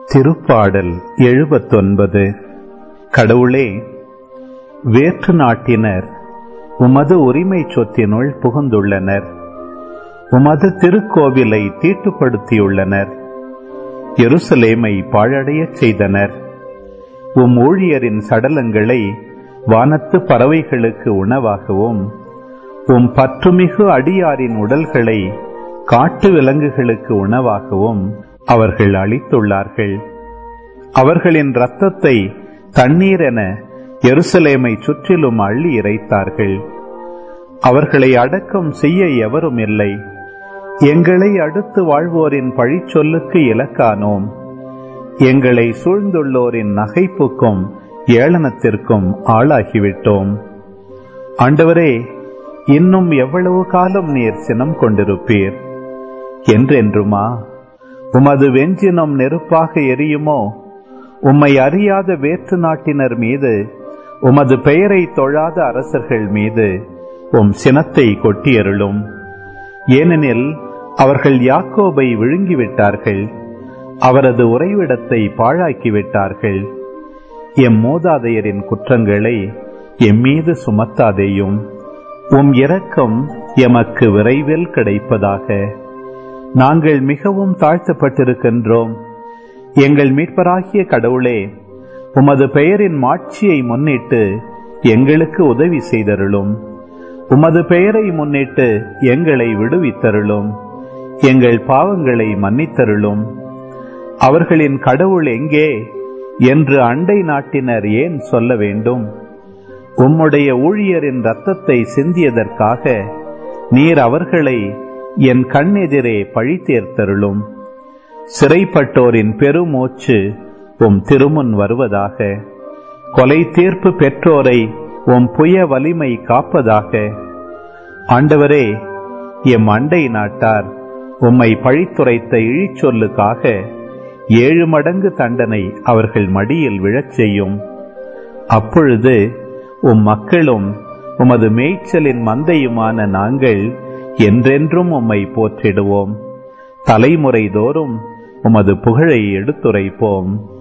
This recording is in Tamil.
திருப்பாடல் எழுபத்தொன்பது கடவுளே வேற்று நாட்டினர் உமது உரிமை சொத்தினுள் புகுந்துள்ளனர் உமது திருக்கோவிலை தீட்டுப்படுத்தியுள்ளனர் எருசலேமை பாழடையச் செய்தனர் உம் ஊழியரின் சடலங்களை வானத்து பறவைகளுக்கு உணவாகவும் உம் பற்றுமிகு அடியாரின் உடல்களை காட்டு விலங்குகளுக்கு உணவாகவும் அவர்கள் அளித்துள்ளார்கள் அவர்களின் இரத்தத்தை தண்ணீர் என எருசலேமை சுற்றிலும் அள்ளி இறைத்தார்கள் அவர்களை அடக்கம் செய்ய எவரும் இல்லை எங்களை அடுத்து வாழ்வோரின் பழிச்சொல்லுக்கு இலக்கானோம் எங்களை சூழ்ந்துள்ளோரின் நகைப்புக்கும் ஏளனத்திற்கும் ஆளாகிவிட்டோம் ஆண்டவரே இன்னும் எவ்வளவு காலம் நீர் சினம் கொண்டிருப்பீர் என்றென்றுமா உமது வெஞ்சினம் நெருப்பாக எரியுமோ உம்மை அறியாத வேற்று நாட்டினர் மீது உமது பெயரை தொழாத அரசர்கள் மீது உம் சினத்தை கொட்டியருளும் ஏனெனில் அவர்கள் யாக்கோபை விழுங்கிவிட்டார்கள் அவரது உறைவிடத்தை பாழாக்கிவிட்டார்கள் எம் மூதாதையரின் குற்றங்களை எம்மீது சுமத்தாதேயும் உம் இரக்கம் எமக்கு விரைவில் கிடைப்பதாக நாங்கள் மிகவும் தாழ்த்தப்பட்டிருக்கின்றோம் எங்கள் மீட்பராகிய கடவுளே உமது பெயரின் மாட்சியை முன்னிட்டு எங்களுக்கு உதவி செய்தருளும் உமது பெயரை முன்னிட்டு எங்களை விடுவித்தருளும் எங்கள் பாவங்களை மன்னித்தருளும் அவர்களின் கடவுள் எங்கே என்று அண்டை நாட்டினர் ஏன் சொல்ல வேண்டும் உம்முடைய ஊழியரின் ரத்தத்தை சிந்தியதற்காக நீர் அவர்களை என் கண்ணெதிரே பழி தேர்த்தருளும் சிறைப்பட்டோரின் பெருமூச்சு உம் திருமுன் வருவதாக கொலை தீர்ப்பு பெற்றோரை உம் புய வலிமை காப்பதாக ஆண்டவரே எம் அண்டை நாட்டார் உம்மை பழித்துரைத்த இழிச்சொல்லுக்காக ஏழு மடங்கு தண்டனை அவர்கள் மடியில் விழச் செய்யும் அப்பொழுது உம் மக்களும் உமது மேய்ச்சலின் மந்தையுமான நாங்கள் என்றென்றும் உம்மை போற்றிடுவோம் தலைமுறை தோறும் உமது புகழை எடுத்துரைப்போம்